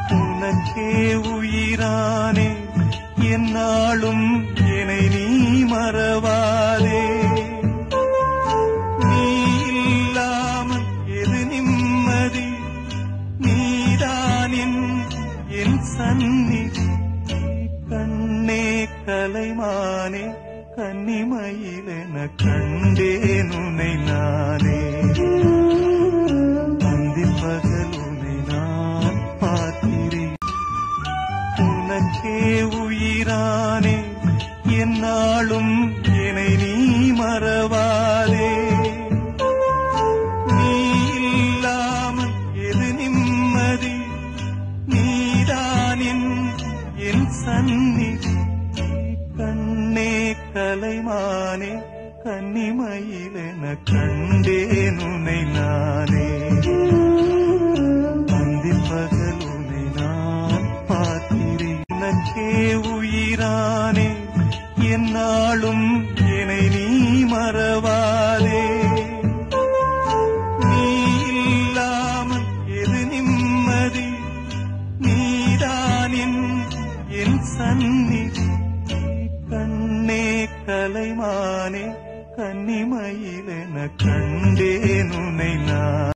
உனக்கே உயிரானே என்னாலும் என்னை நீ மறவாதே நீ இல்லாமல் எது நிம்மதி நீதான் என் என் சந்நிதி கண்ணே கலைமானே கன்னிமயிலென கண்டேன் உன்னை நானே அந்தி பகல் உன்னை நான் பார்க்கிறேன் உனக்கே உயிரானே என்னாலும் என்னை நீ மறவாதே நீ இல்லாமல் எது நிம்மதி நீதான் என் என் சந்நிதி கண்ணே கலைமானே கன்னிமயிலென கண்டேன் உன்னை நானே அந்தி பகல் உன்னை நான் பார்க்கிறேன் உனக்கே உயிரானே என்னாலும் என்னை நீ மறவாதே நீ இல்லாமல் எது நிம்மதி நீதான் என் என் சந்நிதி கண்ணே கலைமானே கன்னிமயிலென கண்டேன் உன்னை நான்